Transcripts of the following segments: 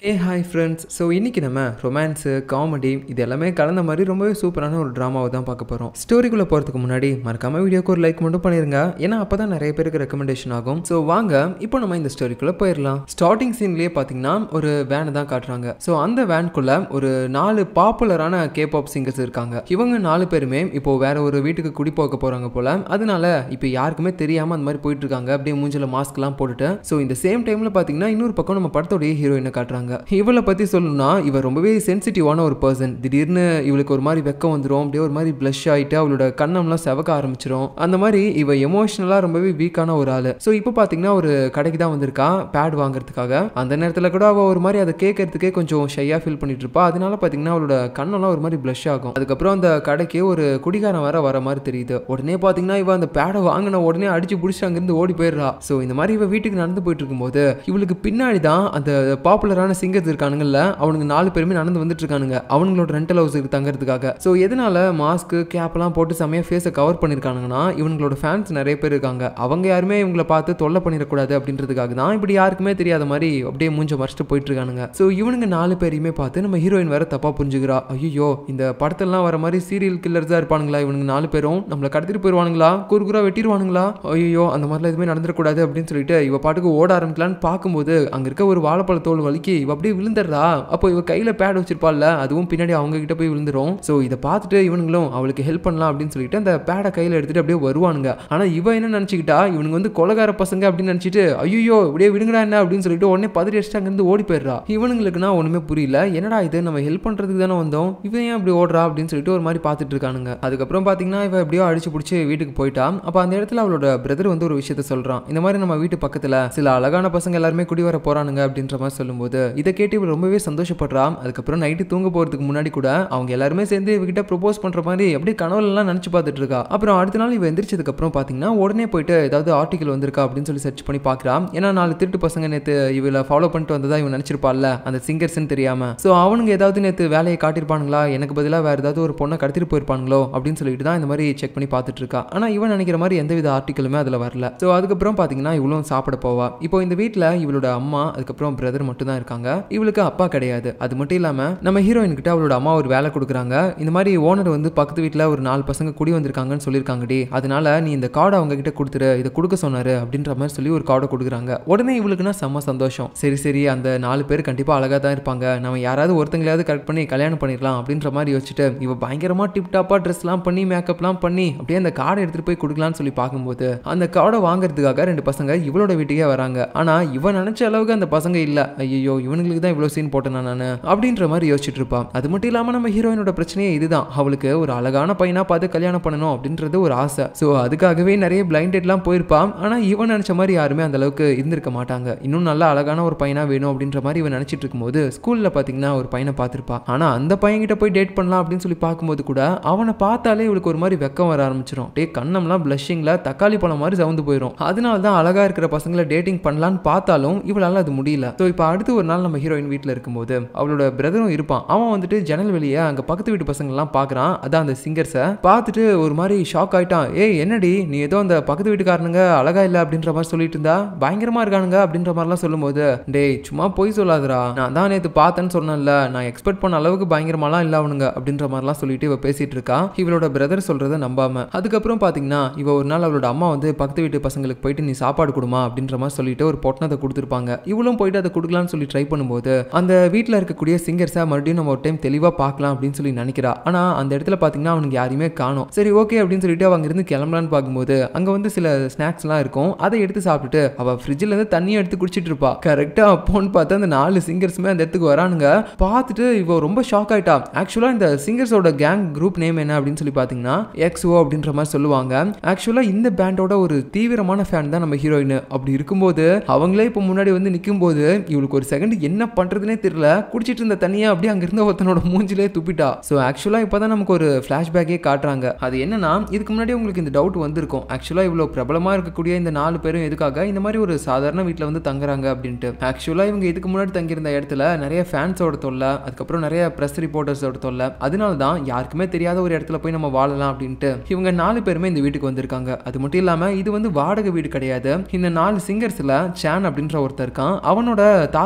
ஏ hi friends so இன்றைக்கி நம்ம romance comedy இது எல்லாமே கலந்த மாதிரி ரொம்பவே சூப்பரான ஒரு ட்ராமாவை தான் பார்க்க போகிறோம் ஸ்டோரிக்குள்ளே போகிறதுக்கு முன்னாடி மறக்காமல் வீடியோக்கு ஒரு லைக் மட்டும் பண்ணிருங்க ஏன்னா அப்போ தான் நிறைய பேருக்கு ரெக்கமெண்டேஷன் ஆகும் ஸோ வாங்க இப்போ நம்ம இந்த ஸ்டோரிக்குள்ளே போயிடலாம் ஸ்டார்டிங் சீன்லேயே பார்த்தீங்கன்னா ஒரு வேனை தான் காட்டுறாங்க ஸோ அந்த வேனுக்குள்ளே ஒரு நாலு பாப்புலரான கே பாப் சிங்கர்ஸ் இருக்காங்க இவங்க நாலு பேருமே இப்போ வேற ஒரு வீட்டுக்கு குடி போக போகிறாங்க போல அதனால இப்போ யாருக்குமே தெரியாமல் அந்த மாதிரி போயிட்டு இருக்காங்க அப்படியே மூஞ்சில மாஸ்க்லாம் போட்டுட்டு ஸோ இந்த சேம் டைமில் பார்த்தீங்கன்னா இன்னொரு பக்கம் நம்ம படத்தோடைய ஹீரோயினை காட்டுறாங்க இவளை பற்றி சொல்லணும்னா இவ ரொம்பவே சென்சிட்டிவான ஒரு பர்சன் திடீர்னு இவளுக்கு ஒரு மாதிரி வெக்கம் வந்துடும் அப்படியே ஒரு மாதிரி ப்ளஷ் ஆகிட்டு அவளோட கண்ணம்லாம் செவக்க ஆரம்பிச்சிடும் அந்த மாதிரி இவ எமோஷனலாக ரொம்பவே வீக்கான ஒரு ஆள் ஸோ இப்போ பார்த்தீங்கன்னா ஒரு கடைக்கு தான் வந்திருக்கா பேட் வாங்குறதுக்காக அந்த நேரத்தில் கூட அவள் ஒரு மாதிரி அதை கேட்கறதுக்கே கொஞ்சம் ஷையாக ஃபீல் பண்ணிட்டு இருப்பா அதனால பார்த்தீங்கன்னா அவளோட கண்ணெல்லாம் ஒரு மாதிரி ப்ளஷ் ஆகும் அதுக்கப்புறம் அந்த கடைக்கு ஒரு குடிகாரன் வர வர மாதிரி தெரியுது உடனே பார்த்தீங்கன்னா இவ அந்த பேடை வாங்கின உடனே அடிச்சு பிடிச்சி அங்கேருந்து ஓடி போயிடுறா ஸோ இந்த மாதிரி இவ வீட்டுக்கு நடந்து போயிட்டு இருக்கும்போது இவளுக்கு பின்னாடி தான் அந்த பாப்புலரான சிங்கர்ஸ் இருக்கானுங்கல்ல அவனுங்க நாலு பேருமே நடந்து வந்துட்டு இருக்கானுங்க அவங்களோட ரெண்டல் ஹவுஸுக்கு தங்கறதுக்காக ஸோ எதனால மாஸ்க்கு கேப்லாம் போட்டு செமையாக ஃபேஸை கவர் பண்ணியிருக்கானுங்கன்னா இவங்களோட ஃபேன்ஸ் நிறைய பேர் இருக்காங்க அவங்க யாருமே இவங்களை பார்த்து தொல்லை பண்ணிடக்கூடாது அப்படின்றதுக்காக தான் இப்படி யாருக்குமே தெரியாத மாதிரி அப்படியே மூஞ்ச மறைச்சிட்டு போயிட்டு இருக்கானுங்க ஸோ இவனுங்க நாலு பேரையுமே பார்த்து நம்ம ஹீரோயின் வேற தப்பா புரிஞ்சுக்கிறா ஐயோ இந்த படத்தெல்லாம் வர மாதிரி சீரியல் கில்லர்ஸாக இருப்பானுங்களா இவனுங்க நாலு பேரும் நம்மளை கடத்திட்டு போயிடுவானுங்களா குறுகுறா வெட்டிடுவானுங்களா ஐயோ அந்த மாதிரிலாம் எதுவுமே நடந்துடக்கூடாது அப்படின்னு சொல்லிட்டு இவ பாட்டுக்கு ஓட ஆரம்பிக்கலான்னு பார்க்கும்போது அங்கே இருக்க ஒரு வாழைப்பழ தோல் வலிக்கு இவ அப்படியே விழுந்துடுறா அப்போ இவ கையில் பேட் வச்சிருப்பாள்ல அதுவும் பின்னாடி அவங்க கிட்ட போய் விழுந்துரும் ஸோ இதை பார்த்துட்டு இவனுங்களும் அவளுக்கு ஹெல்ப் பண்ணலாம் அப்படின்னு சொல்லிட்டு அந்த பேடை கையில் எடுத்துட்டு அப்படியே வருவானுங்க ஆனால் இவ என்ன நினச்சிக்கிட்டா இவனுங்க வந்து கொலகார பசங்க அப்படின்னு நினச்சிட்டு ஐயோ இப்படியே விடுங்கடா என்ன அப்படின்னு சொல்லிட்டு உடனே பதறி அடிச்சுட்டு அங்கேருந்து ஓடி போயிடுறா இவனுங்களுக்குனா ஒன்றுமே புரியல என்னடா இது நம்ம ஹெல்ப் பண்ணுறதுக்கு தானே வந்தோம் இவன் ஏன் இப்படி ஓடுறா அப்படின்னு சொல்லிட்டு ஒரு மாதிரி பார்த்துட்டு இருக்கானுங்க அதுக்கப்புறம் பார்த்தீங்கன்னா இவ எப்படியோ அடிச்சு பிடிச்சி வீட்டுக்கு போயிட்டா அப்போ அந்த இடத்துல அவளோட பிரதர் வந்து ஒரு விஷயத்த சொல்கிறான் இந்த மாதிரி நம்ம வீட்டு பக்கத்தில் சில அழகான பசங்க எல்லாருமே குடி வர போகிறானுங்க அப்படின்ற மாதிரி சொல்லும்போது இதை கேட்டு இவள் ரொம்பவே சந்தோஷப்படுறா அதுக்கப்புறம் நைட்டு தூங்க போகிறதுக்கு முன்னாடி கூட அவங்க எல்லாருமே சேர்ந்து இவகிட்ட ப்ரொபோஸ் பண்ணுற மாதிரி அப்படியே கனவுலலாம் நினச்சி பார்த்துட்டு இருக்கா அப்புறம் அடுத்த நாள் இவ எந்திரிச்சதுக்கு அப்புறம் பார்த்தீங்கன்னா உடனே போயிட்டு ஏதாவது ஆர்டிகல் வந்திருக்கா அப்படின்னு சொல்லி சர்ச் பண்ணி பார்க்குறா ஏன்னா நாலு திருட்டு பசங்க நேற்று இவளை ஃபாலோ பண்ணிட்டு வந்ததா இவன் நினச்சிருப்பாள்ல அந்த சிங்கர்ஸ்னு தெரியாம ஸோ அவனுங்க ஏதாவது நேற்று வேலையை காட்டியிருப்பானுங்களா எனக்கு பதிலாக வேறு ஏதாவது ஒரு பொண்ணை கடத்திட்டு போயிருப்பானுங்களோ அப்படின்னு சொல்லிட்டு தான் இந்த மாதிரி செக் பண்ணி பார்த்துட்டு இருக்கா ஆனால் இவன் நினைக்கிற மாதிரி எந்தவித ஆர்டிக்கலுமே அதில் வரல ஸோ அதுக்கப்புறம் பார்த்தீங்கன்னா இவளும் சாப்பிட போவா இப்போ இந்த வீட்டில் இவளோட அம்மா அதுக்கப்புறம் பிரதர் மட்டும் தான் இருக்காங்க இவளுக்கு அப்பா கிடையாது அது மட்டும் இல்லாமல் நம்ம ஹீரோயின் கிட்ட அவளோட அம்மா ஒரு வேலை கொடுக்குறாங்க இந்த மாதிரி ஓனர் வந்து பக்கத்து வீட்டில் ஒரு நாலு பசங்க குடி வந்திருக்காங்கன்னு சொல்லியிருக்காங்கடி அதனால நீ இந்த கார்டை அவங்க கிட்ட கொடுத்துரு இதை கொடுக்க சொன்னாரு அப்படின்ற மாதிரி சொல்லி ஒரு கார்டை கொடுக்குறாங்க உடனே இவளுக்குன்னா செம்ம சந்தோஷம் சரி சரி அந்த நாலு பேர் கண்டிப்பாக அழகாக தான் இருப்பாங்க நம்ம யாராவது ஒருத்தங்களையாவது கரெக்ட் பண்ணி கல்யாணம் பண்ணிடலாம் அப்படின்ற மாதிரி யோசிச்சுட்டு இவ பயங்கரமாக டிப் டாப்பாக ட்ரெஸ்லாம் பண்ணி மேக்கப்லாம் பண்ணி அப்படியே அந்த கார்டை எடுத்துகிட்டு போய் கொடுக்கலான்னு சொல்லி பார்க்கும்போது அந்த கார்டை வாங்குறதுக்காக ரெண்டு பசங்க இவளோட வீட்டுக்கே வராங்க ஆனால் இவன் நினச்ச அளவுக்கு அந்த பசங்க இல்லை ஐயோ இவனுங்களுக்கு தான் இவ்வளோ சீன் போட்டேன் நான் அப்படின்ற மாதிரி யோசிச்சுட்டு இருப்பான் அது மட்டும் இல்லாமல் நம்ம ஹீரோயினோட பிரச்சனையே இதுதான் அவளுக்கு ஒரு அழகான பையனாக பார்த்து கல்யாணம் பண்ணணும் அப்படின்றது ஒரு ஆசை ஸோ அதுக்காகவே நிறைய பிளைண்டட்லாம் போயிருப்பான் ஆனால் இவன் நினச்ச மாதிரி யாருமே அந்த அளவுக்கு இருந்திருக்க மாட்டாங்க இன்னும் நல்ல அழகான ஒரு பையனாக வேணும் அப்படின்ற மாதிரி இவன் நினச்சிட்டு இருக்கும்போது ஸ்கூலில் பார்த்தீங்கன்னா ஒரு பையனை பார்த்துருப்பா ஆனால் அந்த பையன்கிட்ட போய் டேட் பண்ணலாம் அப்படின்னு சொல்லி பார்க்கும்போது கூட அவனை பார்த்தாலே இவளுக்கு ஒரு மாதிரி வெக்கம் வர ஆரம்பிச்சிடும் டே கண்ணம்லாம் பிளஷிங்கில் தக்காளி பழம் மாதிரி சவுந்து போயிடும் அதனால தான் அழகாக இருக்கிற பசங்களை டேட்டிங் பண்ணலான்னு பார்த்தாலும் இவளால் அது முடியல ஸோ இப்போ அடுத்து ஒரு நாள் நம்ம ஹீரோயின் வீட்டில் இருக்கும்போது அவளோட பிரதரும் இருப்பான் அவன் வந்துட்டு ஜன்னல் வெளியே அங்கே பக்கத்து வீட்டு பசங்கள்லாம் பார்க்குறான் அதான் அந்த சிங்கர்ஸை பார்த்துட்டு ஒரு மாதிரி ஷாக் ஆயிட்டான் ஏய் என்னடி நீ ஏதோ அந்த பக்கத்து வீட்டுக்காரனுங்க அழகா இல்லை அப்படின்ற மாதிரி சொல்லிட்டு இருந்தா பயங்கரமா இருக்கானுங்க அப்படின்ற மாதிரிலாம் சொல்லும்போது டேய் சும்மா போய் சொல்லாதடா நான் தான் நேற்று பார்த்தேன்னு சொன்னேன்ல நான் எக்ஸ்பெக்ட் பண்ண அளவுக்கு பயங்கரமாலாம் இல்லை அவனுங்க அப்படின்ற மாதிரிலாம் சொல்லிட்டு இவ பேசிட்டு இருக்கா இவளோட பிரதர் சொல்றத நம்பாம அதுக்கப்புறம் பாத்தீங்கன்னா இவ ஒரு நாள் அவளோட அம்மா வந்து பக்கத்து வீட்டு பசங்களுக்கு போயிட்டு நீ சாப்பாடு கொடுமா அப்படின்ற மாதிரி சொல்லிட்டு ஒரு பொட்டனத்தை கொடுத்துருப்பாங்க இவளும் போயிட்டு அதை கொடுக்கலாம்னு சொல்லி ட்ரை பண்ணும்போது அந்த வீட்டில் இருக்கக்கூடிய சிங்கர்ஸை மறுபடியும் நம்ம ஒரு டைம் தெளிவாக பார்க்கலாம் அப்படின்னு சொல்லி நினைக்கிறா ஆனால் அந்த இடத்துல பார்த்தீங்கன்னா அவனுக்கு யாரையுமே காணும் சரி ஓகே அப்படின்னு சொல்லிட்டு அவ அங்கிருந்து கிளம்பலான்னு பார்க்கும்போது அங்கே வந்து சில ஸ்நாக்ஸ்லாம் இருக்கும் அதை எடுத்து சாப்பிட்டுட்டு அவள் ஃப்ரிட்ஜில் இருந்து தண்ணியை எடுத்து குடிச்சிட்டு இருப்பா கரெக்டாக அப்போன்னு பார்த்தா அந்த நாலு சிங்கர்ஸுமே அந்த இடத்துக்கு வரானுங்க பார்த்துட்டு இவ ரொம்ப ஷாக் ஆயிட்டா ஆக்சுவலாக இந்த சிங்கர்ஸோட கேங் குரூப் நேம் என்ன அப்படின்னு சொல்லி பார்த்தீங்கன்னா எக்ஸ்ஓ அப்படின்ற மாதிரி சொல்லுவாங்க ஆக்சுவலாக இந்த பேண்டோட ஒரு தீவிரமான ஃபேன் தான் நம்ம ஹீரோயின் அப்படி இருக்கும்போது அவங்களே இப்போ முன்னாடி வந்து நிற்கும்போது இவளுக்கு ஒரு செகண்ட் என்ன பண்ணுறதுனே தெரியல குடிச்சிட்டு இருந்த தண்ணியை அப்படியே அங்கிருந்த ஒருத்தனோட மூஞ்சிலே துப்பிட்டா ஸோ ஆக்சுவலாக இப்போ தான் நமக்கு ஒரு ஃப்ளாஷ்பேக்கே காட்டுறாங்க அது என்னன்னா இதுக்கு முன்னாடி உங்களுக்கு இந்த டவுட் வந்திருக்கும் ஆக்சுவலாக இவ்வளோ பிரபலமாக இருக்கக்கூடிய இந்த நாலு பேரும் எதுக்காக இந்த மாதிரி ஒரு சாதாரண வீட்டில் வந்து தங்குறாங்க அப்படின்ட்டு ஆக்சுவலாக இவங்க இதுக்கு முன்னாடி தங்கியிருந்த இடத்துல நிறைய ஃபேன்ஸோட தொல்லை அதுக்கப்புறம் நிறைய ப்ரெஸ் ரிப்போர்ட்டர்ஸோட தொல்லை அதனால தான் யாருக்குமே தெரியாத ஒரு இடத்துல போய் நம்ம வாழலாம் அப்படின்ட்டு இவங்க நாலு பேருமே இந்த வீட்டுக்கு வந்திருக்காங்க அது மட்டும் இல்லாமல் இது வந்து வாடகை வீடு கிடையாது இந்த நாலு சிங்கர்ஸில் சேன் அப்படின்ற ஒருத்தர் இருக்கான் அவனோட தாத்தாவோட சொத்து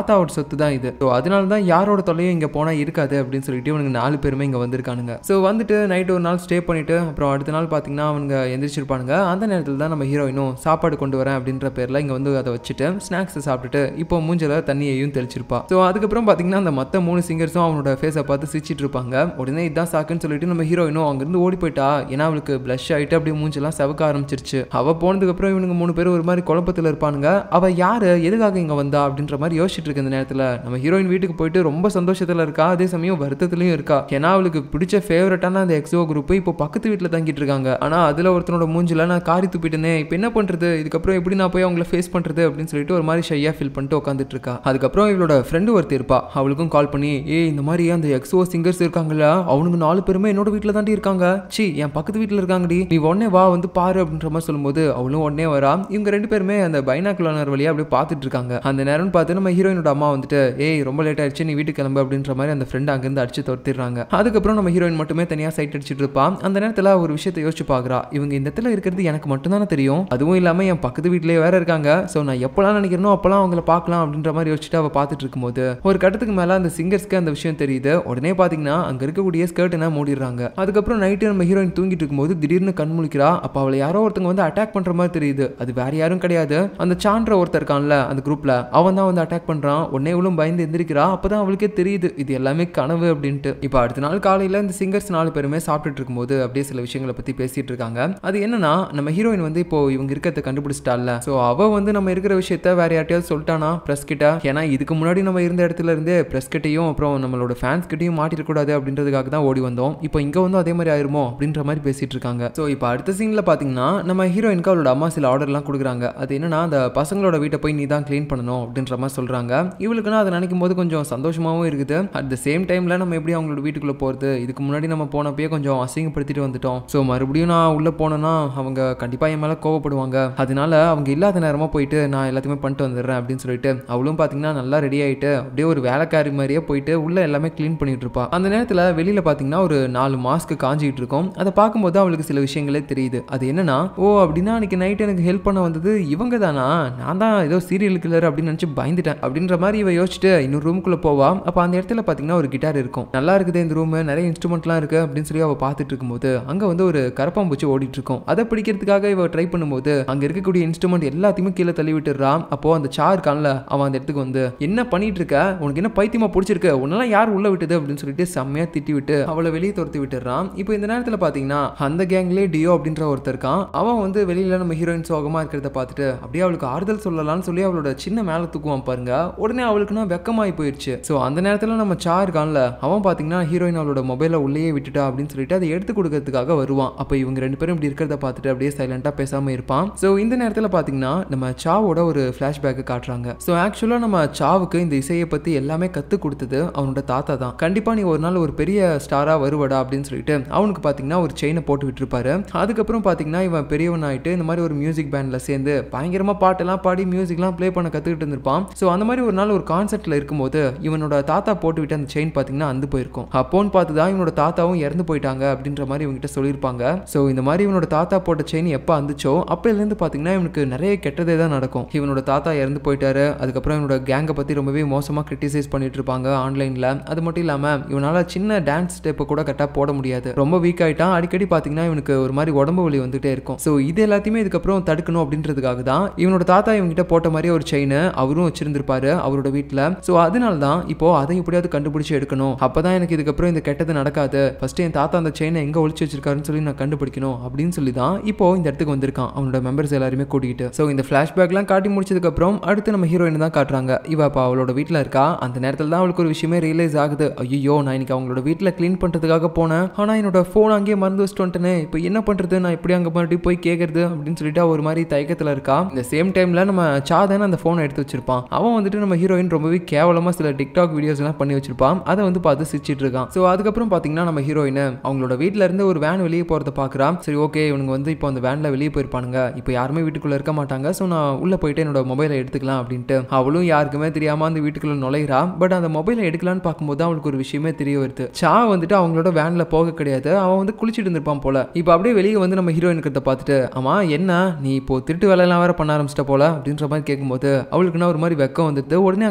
சொத்து தான் இது ஸோ அதனால தான் யாரோட தொல்லையும் இங்கே போனால் இருக்காது அப்படின்னு சொல்லிட்டு இவனுங்க நாலு பேருமே இங்கே வந்திருக்கானுங்க ஸோ வந்துட்டு நைட் ஒரு நாள் ஸ்டே பண்ணிட்டு அப்புறம் அடுத்த நாள் பார்த்தீங்கன்னா அவனுங்க எந்திரிச்சிருப்பானுங்க அந்த நேரத்தில் தான் நம்ம ஹீரோயினும் சாப்பாடு கொண்டு வரேன் அப்படின்ற பேரில் இங்கே வந்து அதை வச்சுட்டு ஸ்நாக்ஸை சாப்பிட்டுட்டு இப்போ மூஞ்சில தண்ணியையும் தெளிச்சிருப்பா ஸோ அதுக்கப்புறம் பார்த்தீங்கன்னா அந்த மற்ற மூணு சிங்கர்ஸும் அவனோட ஃபேஸை பார்த்து சிரிச்சிட்டு இருப்பாங்க உடனே இதான் சாக்குன்னு சொல்லிட்டு நம்ம ஹீரோயினும் அங்கேருந்து ஓடி போயிட்டா ஏன்னா அவளுக்கு ப்ளஷ் ஆகிட்டு அப்படியே மூஞ்செல்லாம் செவக்க ஆரம்பிச்சிருச்சு அவள் போனதுக்கப்புறம் இவனுங்க மூணு பேரும் ஒரு மாதிரி குழப்பத்தில் இருப்பானுங்க அவள் யார் எதுக்காக இங்கே வந்தா அப்படின்ற மாதிரி யோசிச்சுட்டு இருக்க இந்த நேரத்தில் நம்ம ஹீரோயின் வீட்டுக்கு போயிட்டு ரொம்ப சந்தோஷத்தில் இருக்கா அதே சமயம் வருத்தத்துலையும் இருக்கா ஏன்னா அவளுக்கு பிடிச்ச ஃபேவரட்டான அந்த எக்ஸோ குரூப் இப்போ பக்கத்து வீட்டில் தங்கிட்டு இருக்காங்க ஆனால் அதில் ஒருத்தனோட மூஞ்சில நான் காரி துப்பிட்டேனே இப்போ என்ன பண்ணுறது இதுக்கப்புறம் எப்படி நான் போய் அவங்கள ஃபேஸ் பண்ணுறது அப்படின்னு சொல்லிட்டு ஒரு மாதிரி ஷையாக ஃபீல் பண்ணிட்டு உட்காந்துட்டு இருக்கா அதுக்கப்புறம் இவளோட ஃப்ரெண்டு ஒருத்தர் இருப்பா அவளுக்கும் கால் பண்ணி ஏய் இந்த மாதிரி அந்த எக்ஸோ சிங்கர்ஸ் இருக்காங்கல்ல அவனுங்க நாலு பேருமே என்னோட வீட்டில் தாண்டி இருக்காங்க சி என் பக்கத்து வீட்டில் இருக்காங்கடி நீ உடனே வா வந்து பாரு அப்படின்ற மாதிரி சொல்லும்போது அவளும் உடனே வரா இவங்க ரெண்டு பேருமே அந்த பைனாக்குலர் வழியா அப்படியே பார்த்துட்டு இருக்காங்க அந்த நேரம்னு பார்த்து நம்ம ஹீரோயினோட அம்மா வந்துட்டு ஏய் ரொம்ப லேட் ஆயிடுச்சு நீ வீட்டுக்கு கிளம்பு அப்படின்ற மாதிரி அந்த ஃப்ரெண்ட் அங்கேருந்து அடிச்சு துரத்திடுறாங்க அதுக்கப்புறம் நம்ம ஹீரோயின் மட்டுமே தனியாக சைட் அடிச்சிட்டு இருப்பா அந்த நேரத்தில் ஒரு விஷயத்தை யோசிச்சு பார்க்குறா இவங்க இந்த இடத்துல இருக்கிறது எனக்கு மட்டும்தானே தெரியும் அதுவும் இல்லாமல் என் பக்கத்து வீட்டிலே வேற இருக்காங்க ஸோ நான் எப்போலாம் நினைக்கிறனோ அப்போலாம் அவங்கள பார்க்கலாம் அப்படின்ற மாதிரி யோசிச்சுட்டு அவள் பார்த்துட்டு இருக்கும்போது ஒரு கட்டத்துக்கு மேலே அந்த சிங்கர்ஸ்க்கு அந்த விஷயம் தெரியுது உடனே பார்த்தீங்கன்னா அங்கே இருக்கக்கூடிய ஸ்கர்ட் என்ன மூடிடுறாங்க அதுக்கப்புறம் நைட்டு நம்ம ஹீரோயின் தூங்கிட்டு இருக்கும்போது திடீர்னு கண் முழிக்கிறா அப்போ அவளை யாரோ ஒருத்தங்க வந்து அட்டாக் பண்ணுற மாதிரி தெரியுது அது வேற யாரும் கிடையாது அந்த சான்ற ஒருத்தர் இருக்கான்ல அந்த குரூப்ல அவன் தான் வந்து அட்டாக் பண்றான் உடனே இவளும் பயந்து எந்திரிக்கிறா அப்பதான் அவளுக்கே தெரியுது இது எல்லாமே கனவு அப்படின்ட்டு இப்போ அடுத்த நாள் காலையில இந்த சிங்கர்ஸ் நாலு பேருமே சாப்பிட்டுட்டு இருக்கும்போது அப்படியே சில விஷயங்களை பத்தி பேசிட்டு இருக்காங்க அது என்னன்னா நம்ம ஹீரோயின் வந்து இப்போ இவங்க இருக்கிறத கண்டுபிடிச்சிட்டால ஸோ அவ வந்து நம்ம இருக்கிற விஷயத்த வேற யார்ட்டையாவது சொல்லிட்டானா பிரஸ் கிட்ட ஏன்னா இதுக்கு முன்னாடி நம்ம இருந்த இடத்துல இருந்து பிரஸ் கிட்டையும் அப்புறம் நம்மளோட ஃபேன்ஸ் கிட்டையும் மாட்டிருக்கூடாது அப்படின்றதுக்காக தான் ஓடி வந்தோம் இப்போ இங்க வந்து அதே மாதிரி ஆயிருமோ அப்படின்ற மாதிரி பேசிட்டு இருக்காங்க ஸோ இப்போ அடுத்த சீன்ல பாத்தீங்கன்னா நம்ம ஹீரோயினுக்கு அவளோட அம்மா சில ஆர்டர்லாம் கொடுக்குறாங்க அது என்னன்னா அந்த பசங்களோட வீட்டை போய் நீ தான் க்ளீன் பண்ணணும் அப்படின்ற மாதிரி சொல்றாங்க இவளுக்குன்னா அதை நினைக்கும் போது கொஞ்சம் சந்தோஷமாகவும் இருக்குது அட் த சேம் டைம்ல நம்ம எப்படி அவங்களோட வீட்டுக்குள்ள போறது இதுக்கு முன்னாடி நம்ம போனப்பயே கொஞ்சம் அசிங்கப்படுத்திட்டு வந்துட்டோம் ஸோ மறுபடியும் நான் உள்ள போனேன்னா அவங்க கண்டிப்பா என் மேல கோவப்படுவாங்க அதனால அவங்க இல்லாத நேரமா போயிட்டு நான் எல்லாத்தையுமே பண்ணிட்டு வந்துடுறேன் அப்படின்னு சொல்லிட்டு அவளும் பாத்தீங்கன்னா நல்லா ரெடி ஆயிட்டு அப்படியே ஒரு வேலைக்காரி மாதிரியே போயிட்டு உள்ள எல்லாமே க்ளீன் பண்ணிட்டு இருப்பா அந்த நேரத்துல வெளியில பாத்தீங்கன்னா ஒரு நாலு மாஸ்க் காஞ்சிட்டு இருக்கும் அதை பார்க்கும்போது அவளுக்கு சில விஷயங்களே தெரியுது அது என்னன்னா ஓ அப்படின்னா அன்னைக்கு நைட் எனக்கு ஹெல்ப் பண்ண வந்தது இவங்க தானா நான் தான் ஏதோ சீரியல் கில்லர் அப்படின்னு நினச்சி பயந்துட்டேன் அப்படின்ற மாதிரி இவ யோசிச்சுட்டு இன்னொரு ரூமுக்குள்ள போவா அப்போ அந்த இடத்துல பார்த்தீங்கன்னா ஒரு கிட்டார் இருக்கும் நல்லா இருக்குது இந்த ரூம் நிறைய இன்ஸ்ட்ருமெண்ட்லாம் இருக்கு அப்படின்னு சொல்லி அவள் பார்த்துட்டு இருக்கும்போது அங்கே வந்து ஒரு கரப்பாம்பூச்சி ஓடிட்டு இருக்கும் அதை பிடிக்கிறதுக்காக இவ ட்ரை பண்ணும்போது அங்கே இருக்கக்கூடிய இன்ஸ்ட்ருமெண்ட் எல்லாத்தையுமே கீழே தள்ளி விட்டுறான் அப்போ அந்த சா இருக்கான்ல அவன் அந்த இடத்துக்கு வந்து என்ன பண்ணிட்டு இருக்க உனக்கு என்ன பைத்தியமா பிடிச்சிருக்கு உன்னெல்லாம் யார் உள்ள விட்டது அப்படின்னு சொல்லிட்டு செம்மையா திட்டி விட்டு அவளை வெளியே துரத்தி விட்டுறான் இப்போ இந்த நேரத்தில் பார்த்தீங்கன்னா அந்த கேங்லேயே டியோ அப்படின்ற ஒருத்தர் இருக்கான் அவன் வந்து வெளியில நம்ம ஹீரோயின் சோகமா இருக்கிறத பார்த்துட்டு அப்படியே அவளுக்கு ஆறுதல் சொல்லலாம்னு சொல்லி அவளோட சின்ன மேலே தூக்குவான் பாருங்க உடனே அவளுக்குன்னா வெக்கமாயி போயிடுச்சு ஸோ அந்த நேரத்தில் நம்ம சா இருக்கான்ல அவன் பார்த்தீங்கன்னா ஹீரோயின் அவளோட மொபைலை உள்ளேயே விட்டுட்டா அப்படின்னு சொல்லிட்டு அதை எடுத்து கொடுக்கறதுக்காக வருவான் அப்போ இவங்க ரெண்டு பேரும் இப்படி இருக்கிறத பார்த்துட்டு அப்படியே சைலண்டாக பேசாமல் இருப்பான் ஸோ இந்த நேரத்தில் பார்த்தீங்கன்னா நம்ம சாவோட ஒரு ஃப்ளாஷ்பேக்கு காட்டுறாங்க ஸோ ஆக்சுவலாக நம்ம சாவுக்கு இந்த இசையை பற்றி எல்லாமே கற்றுக் கொடுத்தது அவனோட தாத்தா தான் கண்டிப்பாக நீ ஒரு நாள் ஒரு பெரிய ஸ்டாராக வருவடா அப்படின்னு சொல்லிட்டு அவனுக்கு பார்த்தீங்கன்னா ஒரு செயினை போட்டு விட்டுருப்பாரு அதுக்கப்புறம் பார்த்தீங்கன்னா இவன் பெரியவன் ஆயிட்டு இந்த மாதிரி ஒரு மியூசிக் பேண்டில் சேர்ந்து பயங்கரமாக பாட்டெல்லாம் பாடி மியூசிக்லாம் ப்ளே பண்ண கற்றுக்கிட்டு இருந்திருப்பான் ஸோ அந்த மாதிரி ஒரு நாள் ஒரு கான்சர்ட்டில் இருக்கும்போது இவனோட தாத்தா போட்டு விட்டு அந்த செயின் பார்த்தீங்கன்னா அந்து போயிருக்கும் அப்போன்னு பார்த்து தான் இவனோட தாத்தாவும் இறந்து போயிட்டாங்க அப்படின்ற மாதிரி இவங்ககிட்ட சொல்லியிருப்பாங்க ஸோ இந்த மாதிரி இவனோட தாத்தா போட்ட செயின் எப்போ அந்துச்சோ அப்போலேருந்து பார்த்தீங்கன்னா இவனுக்கு நிறைய கெட்டதே தான் நடக்கும் இவனோட தாத்தா இறந்து போயிட்டாரு அதுக்கப்புறம் இவனோட கேங்கை பற்றி ரொம்பவே மோசமாக கிரிட்டிசைஸ் பண்ணிட்டு இருப்பாங்க ஆன்லைனில் அது மட்டும் இல்லாமல் இவனால் சின்ன டான்ஸ் ஸ்டெப்பை கூட கரெக்டாக போட முடியாது ரொம்ப வீக் ஆகிட்டான் அடிக்கடி பார்த்தீங்கன்னா இவனுக்கு ஒரு மாதிரி உடம்பு வலி வந்துட்டே இருக்கும் ஸோ இது எல்லாத்தையுமே இதுக்கப்புறம் தடுக்கணும் அப்படின்றதுக்காக தான் இவனோட தாத்தா இவங்ககிட்ட போட்ட மாதிரி ஒரு செயின் அவரும் வச்சிருந்திருப்பாரு அவரோட வீட்டில் ஸோ அதனால தான் இப்போ அதை எப்படியாவது கண்டுபிடிச்சு எடுக்கணும் அப்பதான் எனக்கு இதுக்கப்புறம் இந்த கெட்டது நடக்காது ஃபர்ஸ்ட் என் தாத்தா அந்த செயினை எங்க ஒளிச்சு வச்சிருக்காருன்னு சொல்லி நான் கண்டுபிடிக்கணும் அப்படின்னு சொல்லி தான் இப்போ இந்த இடத்துக்கு வந்திருக்கான் அவனோட மெம்பர்ஸ் எல்லாருமே கூட்டிகிட்டு ஸோ இந்த ஃபிளாஷ்பேக்லாம் காட்டி முடிச்சதுக்கு அப்புறம் அடுத்து நம்ம ஹீரோயின் தான் காட்டுறாங்க இவ அப்போ அவளோட வீட்டில் இருக்கா அந்த நேரத்தில் தான் அவளுக்கு ஒரு விஷயமே ரியலைஸ் ஆகுது ஐயோ நான் இன்னைக்கு அவங்களோட வீட்டில் க்ளீன் பண்ணுறதுக்காக போனேன் ஆனால் என்னோட ஃபோன் அங்கேயே மறந்து வச்சுட்டு வந்துட்டேனே இப்போ என்ன பண்ணுறது நான் எப்படி அங்கே மறுபடியும் போய் கேட்கறது அப்படின்னு சொல்லிட்டு அவ ஒரு மாதிரி தயக்கத்தில் இருக்கா இந்த சேம் டைமில் நம்ம சாதான அந்த ஃபோனை எடுத்து வச்சிருப்பான் அவன் வந்துட்டு நம்ம ஹீரோயின் ரொம்பவே கேவலமாக சில டிக்டாக் வீடியோஸ் எல்லாம் பண்ணி வச்சிருப்பான் அதை வந்து பார்த்து சிரிச்சிட்டு இருக்கான் ஸோ அதுக்கப்புறம் பார்த்தீங்கன்னா நம்ம ஹீரோயின் அவங்களோட வீட்டில் இருந்து ஒரு வேன் வெளியே போகிறத பார்க்குறான் சரி ஓகே இவனுங்க வந்து இப்போ அந்த வேனில் வெளியே போயிருப்பானுங்க இப்போ யாருமே வீட்டுக்குள்ளே இருக்க மாட்டாங்க ஸோ நான் உள்ளே போயிட்டு என்னோட மொபைலை எடுத்துக்கலாம் அப்படின்ட்டு அவளும் யாருக்குமே தெரியாமல் அந்த வீட்டுக்குள்ளே நுழையிறா பட் அந்த மொபைலை எடுக்கலான்னு பார்க்கும்போது அவளுக்கு ஒரு விஷயமே தெரிய வருது சா வந்துட்டு அவங்களோட வேனில் போக கிடையாது அவன் வந்து குளிச்சுட்டு இருந்திருப்பான் போல இப்போ அப்படியே வெளியே வந்து நம்ம ஹீரோயின் இருக்கிறத பார்த்துட்டு ஆமா என்ன நீ இப்போ திருட்டு வேலையெல்லாம் வேற பண்ண ஆரம்பிச்சிட்ட போல அப்படின்ற மாதிரி கேட்கும்போது அவளுக்குன்னா ஒரு மாதிரி வெக்கம் வந்துட்டு உடனே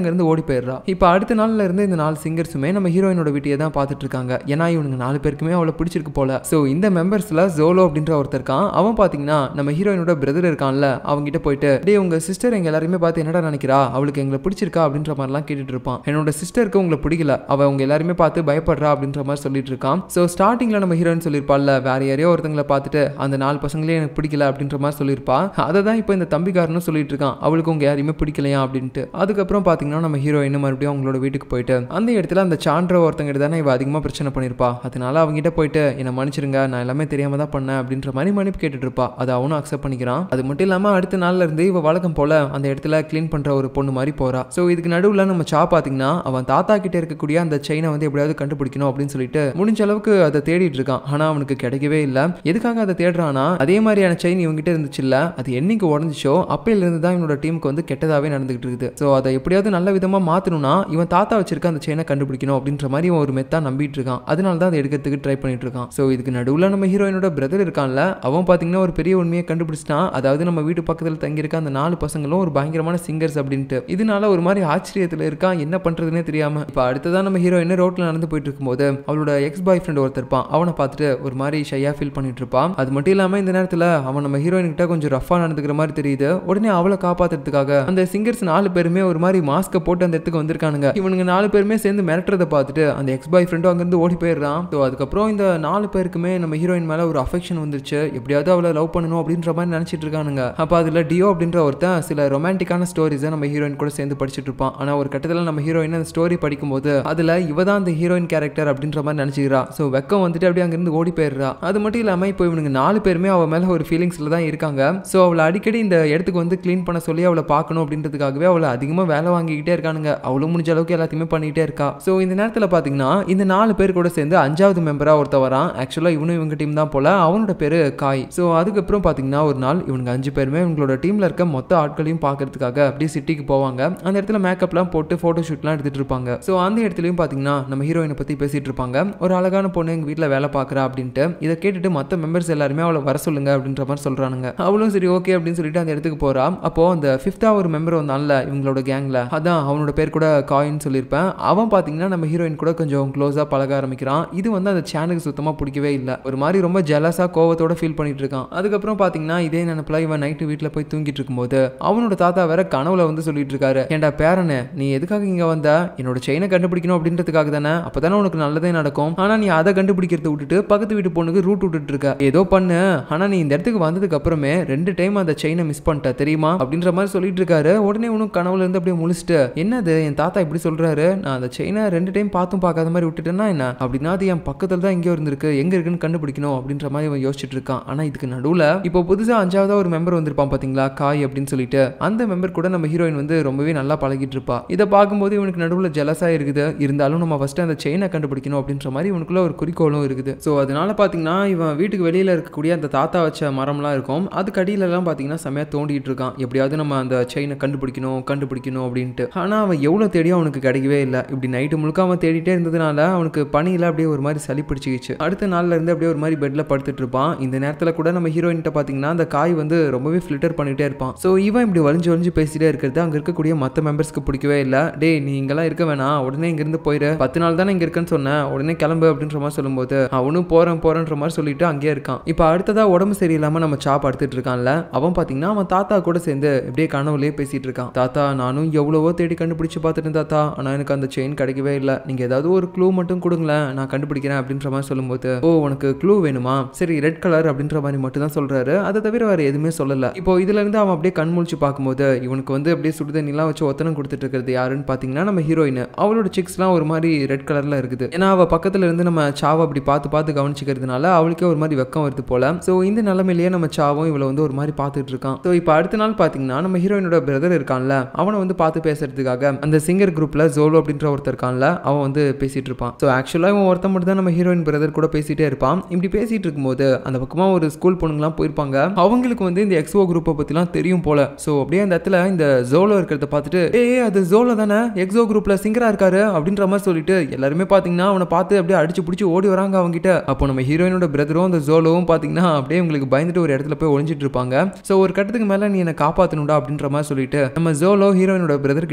அங்கிருந்து ஓடி போயிடுறா இப்போ அடுத்த நாள்ல இருந்து இந்த நாலு சிங்கர்ஸுமே நம்ம ஹீரோயினோட வீட்டையே தான் பார்த்துட்டு இருக்காங்க ஏன்னா இவனுங்க நாலு பேருக்குமே அவளை பிடிச்சிருக்கு போல ஸோ இந்த மெம்பர்ஸ்ல ஜோலோ அப்படின்ற ஒருத்தர் இருக்கான் அவன் பாத்தீங்கன்னா நம்ம ஹீரோயினோட பிரதர் இருக்கான்ல அவங்ககிட்ட போயிட்டு டேய் உங்க சிஸ்டர் எங்க எல்லாருமே பார்த்து என்னடா நினைக்கிறா அவளுக்கு எங்களை பிடிச்சிருக்கா அப்படின்ற மாதிரிலாம் கேட்டுட்டு இருப்பான் என்னோட சிஸ்டருக்கு உங்களை பிடிக்கல அவ உங்க எல்லாருமே பார்த்து பயப்படுறா அப்படின்ற மாதிரி சொல்லிட்டு இருக்கான் ஸோ ஸ்டார்டிங்ல நம்ம ஹீரோயின் சொல்லியிருப்பாள்ல வேற யாரையோ ஒருத்தங்களை பார்த்துட்டு அந்த நாலு பசங்களே எனக்கு பிடிக்கல அப்படின்ற மாதிரி சொல்லியிருப்பா அதை தான் இப்போ இந்த தம்பிக்காரனும் சொல்லிட்டு இருக்கான் அவளுக்கு உங்க யாரையுமே பிடிக்கலையா அப்படின்ட்டு அதுக்கப்புறம் பாத்தீங்கன்னா நம்ம ஹீரோயின் மறுபடியும் அவங்களோட வீட்டுக்கு போயிட்டு அந்த இடத்துல அந்த சான்ற ஒருத்தங்கிட்ட தானே இவ அதிகமாக பிரச்சனை பண்ணியிருப்பா அதனால அவங்ககிட்ட போயிட்டு என்னை மன்னிச்சிருங்க நான் எல்லாமே தெரியாம தான் பண்ணேன் அப்படின்ற மாதிரி மன்னிப்பு கேட்டுட்டு இருப்பா அதை அவனும் அக்செப்ட் பண்ணிக்கிறான் அது மட்டும் இல்லாமல் அடுத்த நாள்ல இருந்து இவ வழக்கம் போல அந்த இடத்துல க்ளீன் பண்ற ஒரு பொண்ணு மாதிரி போறா ஸோ இதுக்கு நடுவில் நம்ம சா பார்த்தீங்கன்னா அவன் தாத்தா கிட்ட இருக்கக்கூடிய அந்த செயினை வந்து எப்படியாவது கண்டுபிடிக்கணும் அப்படின்னு சொல்லிட்டு முடிஞ்ச அளவுக்கு அதை தேடிட்டு இருக்கான் ஆனால் அவனுக்கு கிடைக்கவே இல்லை எதுக்காக அதை தேடுறானா அதே மாதிரியான செயின் இவங்ககிட்ட இருந்துச்சுல்ல அது என்னைக்கு உடஞ்சிச்சோ அப்பையிலிருந்து தான் இவனோட டீமுக்கு வந்து கெட்டதாவே நடந்துகிட்டு இருக்குது ஸோ அதை எப்படியாவது நல்ல விதமா மாத்தணும்னா இவன் தாத்தா வச்சிருக்க அந்த செயினை கண்டுபிடிக்கணும் அப்படின்ற மாதிரி இவன் ஒரு மெத்தா நம்பிட்டு இருக்கான் அதனால தான் அதை எடுக்கிறதுக்கு ட்ரை பண்ணிட்டு இருக்கான் ஸோ இதுக்கு நடுவில் நம்ம ஹீரோயினோட பிரதர் இருக்கான்ல அவன் பார்த்தீங்கன்னா ஒரு பெரிய உண்மையை கண்டுபிடிச்சிட்டான் அதாவது நம்ம வீட்டு பக்கத்தில் தங்கியிருக்க அந்த நாலு பசங்களும் ஒரு பயங்கரமான சிங்கர்ஸ் அப்படின்ட்டு இதனால ஒரு மாதிரி ஆச்சரியத்தில் இருக்கான் என்ன பண்றதுன்னே தெரியாம இப்போ அடுத்ததான் நம்ம ஹீரோயின் ரோட்ல நடந்து போயிட்டு இருக்கும்போது அவளோட எக்ஸ் பாய் ஃப்ரெண்ட் ஒருத்தர் இருப்பான் அவனை பார்த்துட்டு ஒரு மாதிரி ஷையா ஃபீல் பண்ணிட்டு இருப்பான் அது மட்டும் இல்லாம இந்த நேரத்தில் அவன் நம்ம ஹீரோயின் கிட்ட கொஞ்சம் ரஃபா நடந்துக்கிற மாதிரி தெரியுது உடனே அவளை காப்பாத்துறதுக்காக அந்த சிங்கர்ஸ் நாலு பேருமே ஒரு மாதிரி மாஸ்க்கை போட்டு அந்த இடத்துக்கு வந்திருக்கானுங்க இவனுங்க நாலு பேருமே சேர்ந்து மிரட்டுறதை பார்த்துட்டு அந்த எக்ஸ் பாய் ஃப்ரெண்டும் அங்கிருந்து ஓடி போயிடுறான் ஸோ அதுக்கப்புறம் இந்த நாலு பேருக்குமே நம்ம ஹீரோயின் மேல ஒரு அஃபெக்ஷன் வந்துருச்சு எப்படியாவது அவளை லவ் பண்ணணும் அப்படின்ற மாதிரி நினைச்சிட்டு இருக்கானுங்க அப்போ அதுல டியோ அப்படின்ற ஒருத்தன் சில ரொமான்டிக்கான ஸ்டோரிஸை நம்ம ஹீரோயின் கூட சேர்ந்து படிச்சுட்டு இருப்பான் ஆனா ஒரு கட்டத்தில் நம்ம ஹீரோயின் அந்த ஸ்டோரி படிக்கும்போது அதுல இவ தான் அந்த ஹீரோயின் கேரக்டர் அப்படின்ற மாதிரி நினைச்சுக்கிறா ஸோ வெக்கம் வந்துட்டு அப்படியே அங்கிருந்து ஓடி போயிடுறா அது மட்டும் இல்லாம இப்போ இவனுங்க நாலு பேருமே அவ மேல ஒரு ஃபீலிங்ஸ்ல தான் இருக்காங்க ஸோ அவளை அடிக்கடி இந்த இடத்துக்கு வந்து க்ளீன் பண்ண சொல்லி அவளை பார்க்கணும் அப்படின்றதுக்காகவே அவளை அதிகமாக வேலை வாங்கிக்கிட்டே இருக்கானுங்க அவளும் முடிஞ்ச அளவுக்கு எல்லாத்தையுமே பண்ணிக்கிட்டே இருக்கா ஸோ இந்த நேரத்தில் பார்த்தீங்கன்னா இந்த நாலு பேர் கூட சேர்ந்து அஞ்சாவது மெம்பராக ஒருத்த வரான் ஆக்சுவலாக இவனும் இவங்க டீம் தான் போல அவனோட பேரு காய் ஸோ அதுக்கப்புறம் பார்த்தீங்கன்னா ஒரு நாள் இவனுங்க அஞ்சு பேருமே இவங்களோட டீமில் இருக்க மொத்த ஆட்களையும் பார்க்கறதுக்காக அப்படியே சிட்டிக்கு போவாங்க அந்த இடத்துல மேக்கப்லாம் போட்டு ஃபோட்டோ ஷூட்லாம் எடுத்துட்டு இருப்பாங்க ஸோ அந்த இடத்துலையும் பார்த்தீங்கன்னா நம்ம ஹீரோயினை பற்றி பேசிட்டு இருப்பாங்க ஒரு அழகான பொண்ணு எங்கள் வீட்டில் வேலை பார்க்குறா அப்படின்ட்டு இதை கேட்டுட்டு மற்ற மெம்பர்ஸ் எல்லாருமே அவளை வர சொல்லுங்க அப்படின்ற மாதிரி சொல்றானுங்க அவளும் சரி ஓகே அப்படின்னு சொல்லிட்டு அந்த இடத்துக்கு போறா அப்போ அந்த ஃபிஃப்த்தா ஒரு மெம்பர் வந்தான்ல இவங்களோட கேங்ல அதான் அவனோட பேர் கூட காயின்னு சொல்லியிருப்பேன் அவன் பார்த்தீங்கன்னா நம்ம ஹீரோயின் கூட கொஞ்சம் க்ளோஸாக பழக ஆரம்பிக்கிறான் இது வந்து அந்த சேனலுக்கு சுத்தமாக பிடிக்கவே இல்லை ஒரு மாதிரி ரொம்ப ஜெலஸாக கோவத்தோட ஃபீல் பண்ணிட்டு இருக்கான் அதுக்கப்புறம் பார்த்தீங்கன்னா இதே நினப்பில் இவன் நைட்டு வீட்டில் போய் தூங்கிட்டு இருக்கும்போது அவனோட தாத்தா வேற கனவுல வந்து சொல்லிட்டு இருக்காரு ஏன்டா பேரனே நீ எதுக்காக இங்கே வந்த என்னோட செயினை கண்டுபிடிக்கணும் அப்படின்றதுக்காக தானே அப்பதானே உனக்கு நல்லதே நடக்கும் ஆனால் நீ அதை கண்டுபிடிக்கிறத விட்டுட்டு பக்கத்து வீட்டு பொண்ணுக்கு ரூட் விட்டுட்டு இருக்க ஏதோ பண்ணு ஆனால் நீ இந்த இடத்துக்கு வந்ததுக்கு அப்புறமே ரெண்டு டைம் அந்த செயினை மிஸ் பண்ணிட்ட தெரியுமா அப்படின்ற மாதிரி சொல்லிட்டு இருக்காரு உடனே உனக்கு கனவுல இருந்து அப்படியே முழிச்சிட்டு என்னது என் தாத்தா இப்படி சொல்றாரு நான் அந்த செயினை ரெண்டு டைம் பார்த்தும் பார்க்காத மாதிரி விட்டுட்டேன்னா என்ன அப்படின்னா அது என் பக்கத்துல தான் எங்கேயோ இருந்திருக்கு எங்க இருக்குன்னு கண்டுபிடிக்கணும் அப்படின்ற மாதிரி இவன் யோசிச்சுட்டு இருக்கான் ஆனா இதுக்கு நடுவுல இப்போ புதுசா அஞ்சாவதா ஒரு மெம்பர் வந்திருப்பான் பாத்தீங்களா காய் அப்படின்னு சொல்லிட்டு அந்த மெம்பர் கூட நம்ம ஹீரோயின் வந்து ரொம்பவே நல்லா பழகிட்டு இருப்பா இதை பார்க்கும்போது இவனுக்கு நடுவுல ஜெலஸா இருக்குது இருந்தாலும் நம்ம ஃபர்ஸ்ட் அந்த செயினை கண்டுபிடிக்கணும் அப்படின்ற மாதிரி இவனுக்குள்ள ஒரு குறிக்கோளும் இருக்குது ஸோ அதனால பார்த்தீங்கன்னா இவன் வீட்டுக்கு வெளியில இருக்கக்கூடிய அந்த தாத்தா வச்ச மரம்லாம் இருக்கும் அதுக்கு அடியிலலாம் பார்த்தீங்கன்னா செமையா தோண்டிட்டு இருக்கான் எப்படியாவது நம்ம அந்த செயினை கண்டுபிடிக்கணும் கண்டுபிடிக்கணும் அப்படின்ட்டு ஆனால் அவன் எவ்வளோ தேடியும் அவனுக்கு கிடைக்கவே இல்லை இப்படி நைட்டு முழுக்க அவன் தேடிட்டே இருந்ததுனால அவனுக்கு பனியில் அப்படியே ஒரு மாதிரி சளி பிடிச்சிக்கிச்சு அடுத்த நாள்ல இருந்து அப்படியே ஒரு மாதிரி பெட்டில் படுத்துட்டு இருப்பான் இந்த நேரத்தில் கூட நம்ம ஹீரோயின்ட்ட பார்த்தீங்கன்னா அந்த காய் வந்து ரொம்பவே ஃபில்டர் பண்ணிட்டே இருப்பான் ஸோ இவன் இப்படி வலிஞ்சு வலிஞ்சு பேசிட்டே இருக்கிறது அங்கே இருக்கக்கூடிய மற்ற மெம்பர்ஸ்க்கு பிடிக்கவே இல்லை டேய் நீ இங்கெல்லாம் இருக்க வேணாம் உடனே இங்கேருந்து போயிரு பத்து நாள் தானே இங்கே இருக்கேன்னு சொன்னேன் உடனே கிளம்பு அப்படின்ற மாதிரி சொல்லும்போது அவனும் போகிறேன் போகிறேன்ற மாதிரி சொல்லிட்டு அங்கேயே இருக்கான் இப்போ அடுத்ததா உடம்பு சரியில்லாமல் நம்ம சாப் படுத்துட்டு இருக்கான்ல அவன் பார்த்தீங்கன்னா அவன் தாத்தா கூட சேர்ந்து இப்படியே கனவுலயே பேசிட்டு இருக்கான் தாத்தா நானும் எவ்வளவோ தேடி கண்டுபிடிச்சு பார்த்துட்டேன் தாத்தா ஆனால் எனக்கு அந்த செயின் கிடைக்கவே இல்லை நீங்கள் ஏதாவது ஒரு க்ளூ மட்டும் கொடுங்களேன் நான் கண்டுபிடிக்கிறேன் அப்படின்ற மாதிரி சொல்லும்போது ஓ உனக்கு க்ளூ வேணுமா சரி ரெட் கலர் அப்படின்ற மாதிரி மட்டும் தான் சொல்றாரு அதை தவிர வேற எதுவுமே சொல்லல இப்போ இதுல இருந்து அவன் அப்படியே கண் முழிச்சு பார்க்கும்போது இவனுக்கு வந்து அப்படியே சுடுதண்ணிலாம் வச்சு ஒத்தனம் கொடுத்துட்டு இருக்கிறது யாருன்னு பார்த்தீங்கன்னா நம்ம ஹீரோயின் அவளோட சிக்ஸ்லாம் ஒரு மாதிரி ரெட் கலர்ல இருக்குது ஏன்னா அவ பக்கத்துல இருந்து நம்ம சாவை அப்படி பார்த்து பார்த்து கவனிச்சுக்கிறதுனால அவளுக்கே ஒரு மாதிரி வெக்கம் வருது போல ஸோ இந்த நிலைமையிலேயே நம்ம சாவும் இவளை வந்து ஒரு மாதிரி பார்த்துட்டு இருக்கான் ஸோ இப்போ அடுத்த நாள் பார்த்தீங்கன்னா நம்ம ஹீரோயினோட பிரதர் இருக்கான்ல அவனை வந்து பார்த்து பேசுறதுக்காக அந்த சிங்கர் குரூப்ல ஜோலோ அப்படின்ற ஒருத்தர் இருக்கான்ல அவன் வந்து பேசிட்டு இருப்பான் ஸோ ஆக்சுவலாக இவன் ஒருத்தன் மட்டும் தான் நம்ம ஹீரோயின் பிரதர் கூட பேசிட்டே இருப்பான் இப்படி பேசிட்டு இருக்கும்போது அந்த பக்கமா ஒரு ஸ்கூல் பொண்ணுங்கலாம் போயிருப்பாங்க அவங்களுக்கு வந்து இந்த எக்ஸோ குரூப்பை பத்திலாம் தெரியும் போல ஸோ அப்படியே அந்த இடத்துல இந்த ஜோலோ இருக்கிறத பார்த்துட்டு ஏய் அது ஜோலோ தானே எக்ஸோ குரூப்ல சிங்கரா இருக்காரு அப்படின்ற மாதிரி சொல்லிட்டு எல்லாருமே பாத்தீங்கன்னா அவனை பார்த்து அப்படியே அடிச்சு பிடிச்சி ஓடி வராங்க அவங்ககிட்ட அப்போ நம்ம ஹீரோயினோட பிரதரும் அந்த ஜோலோவும் பாத்தீங்கன்னா அப்படியே உங்களுக்கு பயந்துட்டு ஒரு இடத்துல போய் ஒளிஞ்சிட்டு இருப்பாங்க ஸோ ஒரு கட்டத்துக்கு மேல நீ என்னை காப்பாத்தணும்டா அப்படின்ற மாதிரி சொல்லிட்டு நம்ம ஜோலோ ஹீரோயினோட பிரதர்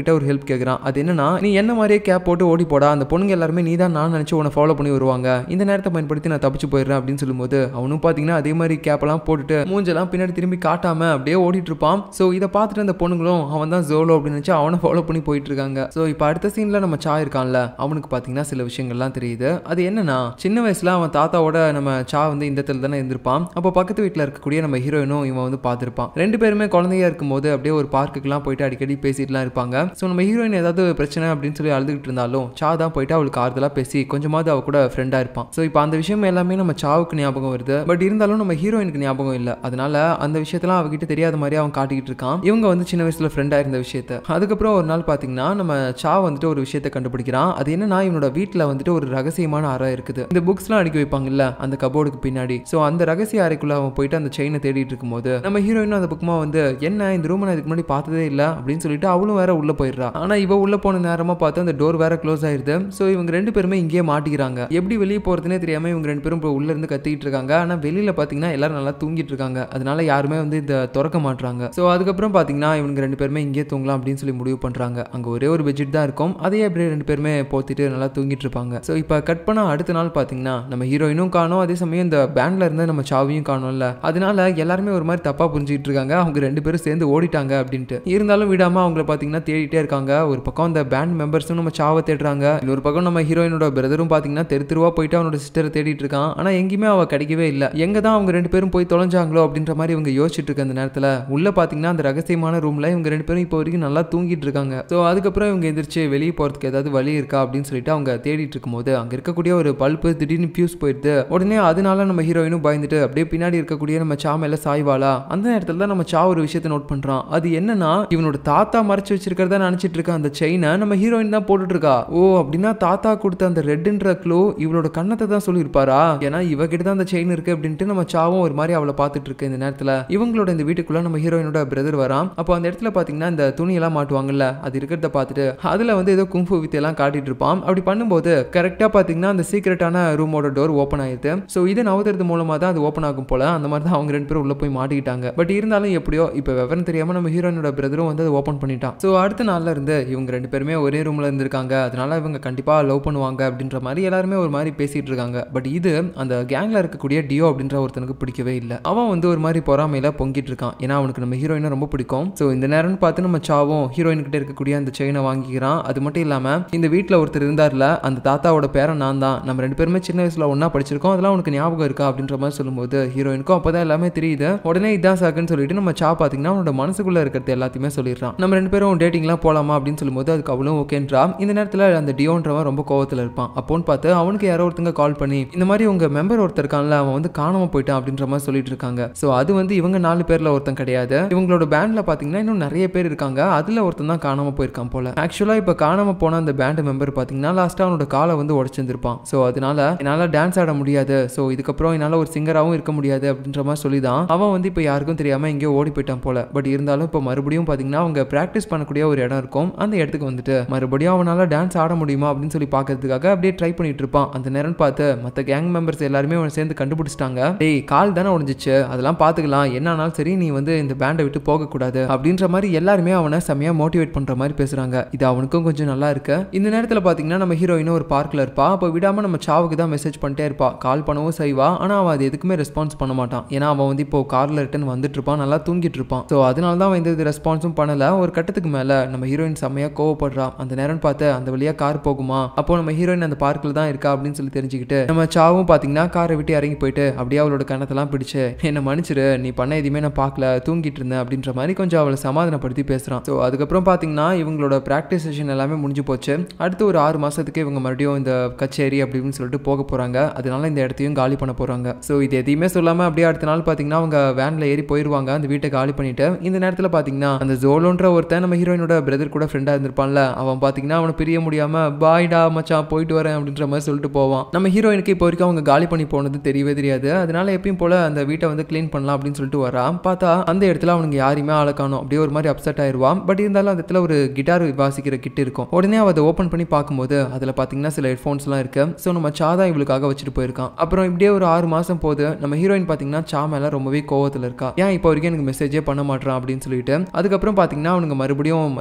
கிட்ட ஒரு ஹெல்ப் கேட்குறான் அது என்னன்னா நீ என்ன மாதிரியே கேப் போட்டு ஓடி போடா அந்த பொண்ணுங்க எல்லாருமே நீ தான் நான் நினச்சி உன்னை ஃபாலோ பண்ணி வருவாங்க இந்த நேரத்தை பயன்படுத்தி நான் தப்பிச்சு போயிடுறேன் அப்படின்னு சொல்லும்போது அவனும் பார்த்தீங்கன்னா அதே மாதிரி கேப்பெல்லாம் போட்டுட்டு மூஞ்செல்லாம் பின்னாடி திரும்பி காட்டாம அப்படியே ஓடிட்டு இருப்பான் ஸோ இதை பார்த்துட்டு அந்த பொண்ணுங்களும் அவன் தான் ஜோலோ அப்படின்னு நினச்சி அவனை ஃபாலோ பண்ணி போயிட்டு இருக்காங்க ஸோ இப்போ அடுத்த சீன்ல நம்ம சா இருக்கான்ல அவனுக்கு பார்த்தீங்கன்னா சில விஷயங்கள்லாம் தெரியுது அது என்னன்னா சின்ன வயசுல அவன் தாத்தாவோட நம்ம சா வந்து இந்த இடத்துல தானே இருந்திருப்பான் அப்போ பக்கத்து வீட்டில் இருக்கக்கூடிய நம்ம ஹீரோயினும் இவன் வந்து பார்த்துருப்பான் ரெண்டு பேருமே குழந்தையா இருக்கும்போது அப்படியே ஒரு பார்க்குக்குலாம் போயிட்டு அடிக்கடி பேசிட்டுலாம் இருப்பாங்க ஸோ நம்ம ஹீரோயின் ஏதாவது பிரச்சனை அப்படின்னு சொல்லி அழுதுகிட்டு இருந்தாலும் சா தான் போயிட்டு அவளுக்கு ஆறுதலாக பேசி கொஞ்சமாவது அவ கூட ஃப்ரெண்டாக இருப்பான் ஸோ இப்போ அந்த விஷயம் எல்லாமே நம்ம சாவுக்கு ஞாபகம் வருது பட் இருந்தாலும் நம்ம ஹீரோயினுக்கு ஞாபகம் இல்லை அதனால அந்த விஷயத்தெல்லாம் அவகிட்ட தெரியாத மாதிரி அவன் காட்டிக்கிட்டு இருக்கான் இவங்க வந்து சின்ன வயசுல ஃப்ரெண்டாக இருந்த விஷயத்த அதுக்கப்புறம் ஒரு நாள் பார்த்தீங்கன்னா நம்ம சா வந்துட்டு ஒரு விஷயத்த கண்டுபிடிக்கிறான் அது என்னன்னா இவனோட வீட்டில் வந்துட்டு ஒரு ரகசியமான அறை இருக்குது இந்த புக்ஸ்லாம் அடுக்கி வைப்பாங்கல்ல அந்த கபோர்டுக்கு பின்னாடி ஸோ அந்த ரகசிய அறைக்குள்ள அவன் போயிட்டு அந்த செயினை தேடிட்டு இருக்கும்போது நம்ம ஹீரோயினும் அந்த பக்கமா வந்து என்ன இந்த ரூம் நான் இதுக்கு முன்னாடி பார்த்ததே இல்லை அப்படின்னு சொல்லிட்டு அவளும் வேற உள்ள போயிடுறா ஆனா இவ உள்ள போன நேரமா பார்த்து அந்த டோர் வேற க்ளோஸ் ஆயிருது ஸோ இவங்க ரெண்டு பேருமே இங்கேயே மாட்டிக்கிறாங்க எப்படி வெளியே போறதுனே தெரியாம இவங்க ரெண்டு பேரும் இப்போ உள்ள இருந்து கத்திக்கிட்டு இருக்காங்க ஆனா வெளியில பாத்தீங்கன்னா எல்லாரும் நல்லா தூங்கிட்டு இருக்காங்க அதனால யாருமே வந்து இந்த திறக்க மாட்றாங்க ஸோ அதுக்கப்புறம் பாத்தீங்கன்னா இவங்க ரெண்டு பேருமே இங்கே தூங்கலாம் அப்படின்னு சொல்லி முடிவு பண்றாங்க அங்க ஒரே ஒரு பெட்ஷீட் தான் இருக்கும் அதையே அப்படியே ரெண்டு பேருமே போத்திட்டு நல்லா தூங்கிட்டு இருப்பாங்க ஸோ இப்போ கட் பண்ண அடுத்த நாள் பாத்தீங்கன்னா நம்ம ஹீரோயினும் காணும் அதே சமயம் இந்த பேண்ட்ல இருந்து நம்ம சாவியும் காணும்ல அதனால எல்லாருமே ஒரு மாதிரி தப்பா புரிஞ்சுக்கிட்டு இருக்காங்க அவங்க ரெண்டு பேரும் சேர்ந்து ஓடிட்டாங்க அப்படின்ட்டு இருந்தாலும் விடாம அவங்கள பாத்தீங்கன்னா தேடிட்டே இருக்காங்க ஒரு பக்கம் அந்த பேண்ட் மெம்பர்ஸும் நம்ம சாவை தேடுறாங்க இன்னொரு பக்கம் நம்ம ஹீரோயினோட பிரதரும் பாத்தீங்கன்னா தெரு தெருவா போயிட்டு அவனோட சிஸ்டரை தேடிட்டு இருக்கான் ஆனா எங்கேயுமே அவ கிடைக்கவே இல்லை எங்க தான் அவங்க ரெண்டு பேரும் போய் தொலைஞ்சாங்களோ அப்படின்ற மாதிரி இவங்க யோசிச்சுட்டு இருக்க அந்த நேரத்துல உள்ள பாத்தீங்கன்னா அந்த ரகசியமான ரூம்ல இவங்க ரெண்டு பேரும் இப்போ வரைக்கும் நல்லா தூங்கிட்டு இருக்காங்க ஸோ அதுக்கப்புறம் இவங்க எந்திரிச்சு வெளியே போறதுக்கு ஏதாவது வழி இருக்கா அப்படின்னு சொல்லிட்டு அவங்க தேடிட்டு இருக்கும்போது அங்க இருக்கக்கூடிய ஒரு பல்பு திடீர்னு ஃபியூஸ் போயிடுது உடனே அதனால நம்ம ஹீரோயினும் பயந்துட்டு அப்படியே பின்னாடி இருக்கக்கூடிய நம்ம சா மேல சாய்வாளா அந்த நேரத்துல தான் நம்ம சா ஒரு விஷயத்தை நோட் பண்றான் அது என்னன்னா இவனோட தாத்தா மறைச்சு வச்சிருக்கிறதா நினைச்சிட்டு இருக்க அந்த செயினை நம்ம ஹீரோயின் தான் போட்டுட்டு இருக்கா ஓ அப்படின்னா தாத்தா கொடுத்த அந்த ரெட்டுன்ற க்ளோ இவளோட கண்ணத்தை தான் சொல்லியிருப்பாரா ஏன்னா இவகிட்ட தான் அந்த செயின் இருக்கு அப்படின்ட்டு நம்ம சாவும் ஒரு மாதிரி அவளை பார்த்துட்டு இருக்கு இந்த நேரத்துல இவங்களோட இந்த வீட்டுக்குள்ள நம்ம ஹீரோயினோட பிரதர் வரான் அப்போ அந்த இடத்துல பாத்தீங்கன்னா இந்த துணியெல்லாம் மாட்டுவாங்கல்ல அது இருக்கிறத பார்த்துட்டு அதுல வந்து ஏதோ குங்ஃபு வித்தையெல்லாம் காட்டிட்டு இருப்பான் அப்படி பண்ணும்போது கரெக்டா பாத்தீங்கன்னா அந்த சீக்கிரட்டான ரூமோட டோர் ஓப்பன் ஆயிடுது ஸோ இதை நவுத்துறது மூலமா தான் அது ஓப்பன் ஆகும் போல அந்த மாதிரி தான் அவங்க ரெண்டு பேரும் உள்ள போய் மாட்டிக்கிட்டாங்க பட் இருந்தாலும் எப்படியோ இப்போ விவரம் தெரியாம நம்ம ஹீரோயினோட பிரதரும் வந்து அதை ஓப்பன் பண்ணிட்டான் ஸோ அடுத்த நாள்ல இருந்து இவங்க ரெண்டு பேருமே ஒரே ரூம்ல இருந்திருக்காங்க அதனால இவங்க கண்டிப்பா லவ் பண்ணுவாங்க அப்படின்ற மாதிரி எல்லாருமே ஒரு மாதிரி பேசிட்டு இருக்காங்க பட் இது அந்த கேங்ல இருக்கக்கூடிய டியோ அப்படின்ற ஒருத்தனுக்கு பிடிக்கவே இல்லை அவன் வந்து ஒரு மாதிரி பொறாமையில பொங்கிட்டு இருக்கான் ஏன்னா அவனுக்கு நம்ம ஹீரோயினை ரொம்ப பிடிக்கும் ஸோ இந்த நேரம்னு பார்த்து நம்ம சாவும் ஹீரோயின் கிட்ட இருக்கக்கூடிய அந்த செயினை வாங்கிக்கிறான் அது மட்டும் இல்லாம இந்த வீட்டில் ஒருத்தர் இருந்தார்ல அந்த தாத்தாவோட பேரன் நான் தான் நம்ம ரெண்டு பேருமே சின்ன வயசுல ஒண்ணா படிச்சிருக்கோம் அதெல்லாம் உனக்கு ஞாபகம் இருக்கா அப்படின்ற மாதிரி சொல்லும்போது ஹீரோயினுக்கும் அப்பதான் எல்லாமே தெரியுது உடனே இதான் சாக்குன்னு சொல்லிட்டு நம்ம சா பாத்தீங்கன்னா அவனோட மனசுக்குள்ள இருக்கிறது எல்லாத்தையுமே சொல்லிடுறான் நம்ம ரெண்டு பேரும் டேட்டிங்லாம் போலாமா அப்படின்னு சொல்லும்போது அதுக்கு அவளும் ஓகேன்றா இந்த நேரத்துல அந்த டியோன்றவன் ரொம்ப கோவத்துல இருப்பான் அப்போன்னு பார்த்து அவனுக்கு யாரோ ஒருத்தங்க கால் பண்ணி இந்த மாதிரி உங்க மெம்பர் ஒருத்தர் இருக்கான்ல அவன் வந்து காணாம போயிட்டான் அப்படின்ற மாதிரி சொல்லிட்டு இருக்காங்க ஸோ அது வந்து இவங்க நாலு பேர்ல ஒருத்தன் கிடையாது இவங்களோட பேண்ட்ல பாத்தீங்கன்னா இன்னும் நிறைய பேர் இருக்காங்க அதுல ஒருத்தன் தான் காணாம போயிருக்கான் போல ஆக்சுவலா இப்ப காணாம போன அந்த பேண்ட் மெம்பர் பாத்தீங்கன்னா லாஸ்டா அவனோட காலை வந்து உடச்சிருந்திருப்பான் ஸோ அதனால என்னால டான்ஸ் ஆட முடியாது ஸோ இதுக்கப்புறம் என்னால ஒரு சிங்கராகவும் இருக்க முடியாது அப்படின்ற மாதிரி சொல்லி தான் அவன் வந்து இப்போ யாருக்கும் தெரியாம எங்கேயோ ஓடி போயிட்டான் போல பட் இருந்தாலும் இப்போ மறுபடியும் பாத்தீங்கன்னா அவங்க பிராக்டிஸ் பண்ணக்கூடிய ஒரு இடம் இருக்கும் அந்த இடத்துக்கு வந்துட்டு மறுபடியும் அவனால டான்ஸ் ஆட முடியுமா அப்படின்னு சொல்லி பார்க்கறதுக்காக அப்படியே ட்ரை பண்ணிட்டு இருப்பான் அந்த நேரம் பார்த்து மற்ற கேங் மெம்பர்ஸ் எல்லாருமே அவனை சேர்ந்து கண்டுபிடிச்சிட்டாங்க டேய் கால் தானே உடஞ்சிச்சு அதெல்லாம் பார்த்துக்கலாம் என்ன ஆனாலும் சரி நீ வந்து இந்த பேண்டை விட்டு போகக்கூடாது அப்படின்ற மாதிரி எல்லாருமே அவனை செம்மையா மோட்டிவேட் பண்ற மாதிரி பேசுறாங்க இது அவனுக்கும் கொஞ்சம் நல்லா இருக்கு இந்த நேரத்தில் பார்த்தீங்கன்னா நம்ம ஹீரோயினும் ஒரு பார்க்கில் இருப்பா அப்போ விடாம நம்ம சாவுக்கு தான் மெசேஜ் பண்ணிட்டே இருப்பா கால் பண்ணவும் செய்வா ஆனால் அவன் அது எதுக்குமே ரெஸ்பான்ஸ் பண்ண மாட்டான் ஏன்னா அவன் வந்து இப்போ கார்ல ரிட்டன் வந்துட்டு இருப்பான் நல்லா தூங்கிட்டு இருப்பான் ஸோ அதனால தான் அவன் எந்த இது ரெஸ்பான்ஸும் பண்ணல ஒரு கட்டத்துக்கு மேல நம்ம ஹீரோயின் செம்மையா கோவப்படுறா அந்த நேரம் பார்த்து அந்த வழியா கார் போகுமா அப்போ நம்ம ஹீரோயின் அந்த பார்க்கில் தான் இருக்கா அப்படின்னு சொல்லி தெரிஞ்சுக்கிட்டு நம்ம சாவும் பார்த்தீங்கன்னா காரை விட்டு இறங்கி போயிட்டு அப்படியே அவளோட கணத்தெல்லாம் பிடிச்சு என்னை மன்னிச்சிரு நீ பண்ண எதுவுமே நான் பார்க்கல தூங்கிட்டு இருந்தேன் அப்படின்ற மாதிரி கொஞ்சம் அவளை சமாதானப்படுத்தி பேசுறான் ஸோ அதுக்கப்புறம் பார்த்தீங்கன்னா இவங்களோட ப்ராக்டிஸ் செஷன் எல்லாமே முடிஞ்சு போச்சு அடுத்து ஒரு ஆறு மாசத்துக்கு இவங்க மறுபடியும் இந்த கச்சேரி அப்படின்னு சொல்லிட்டு போக போறாங்க அதனால இந்த இடத்தையும் காலி பண்ண போறாங்க ஸோ இது எதையுமே சொல்லாம அப்படியே அடுத்த நாள் பார்த்தீங்கன்னா அவங்க வேன்ல ஏறி போயிருவாங்க அந்த வீட்டை காலி பண்ணிட்டு இந்த நேரத்தில் பார்த்தீங்கன்னா அந்த ஜோலோன்ற ஒருத்தன் நம்ம ஹீரோயினோட பிரதர் கூட ஃப்ரெண்டாக இருந்திருப்பான்ல அவன் பார்த்தீங்கன்னா அவனை பிரிய முடியாம பாய்டா மச்சான் போயிட்டு வரேன் அப்படின்ற மாதிரி சொல்லிட்டு போவான் நம்ம ஹீரோயினுக்கு இப்போ வரைக்கும் அவங்க காலி பண்ணி போனது தெரியவே தெரியாது அதனால எப்பயும் போல அந்த வீட்டை வந்து க்ளீன் பண்ணலாம் அப்படின்னு சொல்லிட்டு வரான் பார்த்தா அந்த இடத்துல அவனுக்கு யாரையுமே ஆள காணோம் அப்படியே ஒரு மாதிரி அப்செட் ஆயிருவான் பட் இருந்தாலும் அந்த இடத்துல ஒரு கிட்டார் வாசிக்கிற கிட் இருக்கும் உடனே அவ அதை ஓப்பன் பண்ணி பார்க்கும்போது அதில் பார்த்தீங்கன்னா சில ஹெட்ஃபோன்ஸ்லாம் இருக்கு ஸோ நம்ம சாதா இவளுக்காக வச்சுட்டு போயிருக்கான் அப்புறம் இப்படியே ஒரு ஆறு மாசம் போது நம்ம ஹீரோயின் பார்த்தீங்கன்னா சா மேல ரொம்பவே கோவத்தில் இருக்கா ஏன் இப்போ வரைக்கும் எனக்கு மெசேஜே பண்ண மாட்டான் அப்படின்னு சொல்லிட்டு அதுக்கப்புறம் பார்த்தீங்கன்னா அவனுங்க மறுபடியும்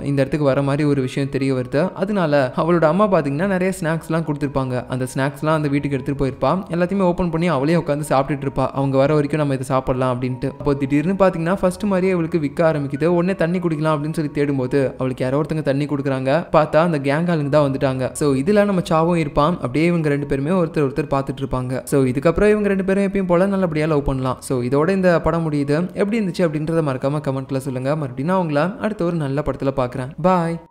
இந்த இடத்துக்கு வர மாதிரி ஒரு விஷயம் தெரிய வருது அதனால அவளோட அம்மா பார்த்தீங்கன்னா நிறைய ஸ்நாக்ஸ்லாம் கொடுத்துருப்பாங்க அந்த ஸ்நாக்ஸ்லாம் அந்த வீட்டுக்கு எடுத்துகிட்டு போயிருப்பா எல்லாத்தையுமே ஓப்பன் பண்ணி அவளே உட்காந்து சாப்பிட்டுட்டு இருப்பா அவங்க வர வரைக்கும் நம்ம இதை சாப்பிடலாம் அப்படின்ட்டு அப்போ திடீர்னு பார்த்தீங்கன்னா ஃபர்ஸ்ட் மாதிரியே அவளுக்கு விற்க ஆரம்பிக்குது உடனே தண்ணி குடிக்கலாம் அப்படின்னு சொல்லி தேடும்போது அவளுக்கு யாரோ ஒருத்தங்க தண்ணி கொடுக்குறாங்க பார்த்தா அந்த கேங் ஆளுங்க தான் வந்துட்டாங்க ஸோ இதில் நம்ம சாவும் இருப்பான் அப்படியே இவங்க ரெண்டு பேருமே ஒருத்தர் ஒருத்தர் பார்த்துட்டு இருப்பாங்க ஸோ இதுக்கப்புறம் இவங்க ரெண்டு பேரும் எப்பயும் போல நல்லபடியாக லவ் பண்ணலாம் ஸோ இதோட இந்த படம் முடியுது எப்படி இருந்துச்சு அப்படின்றத மறக்காம கமெண்ட்ல சொல்லுங்க மறுபடியும் நான் உங்களை அடுத்த ஒரு நல்ல படத்தில் பார்க்குறேன் பாய்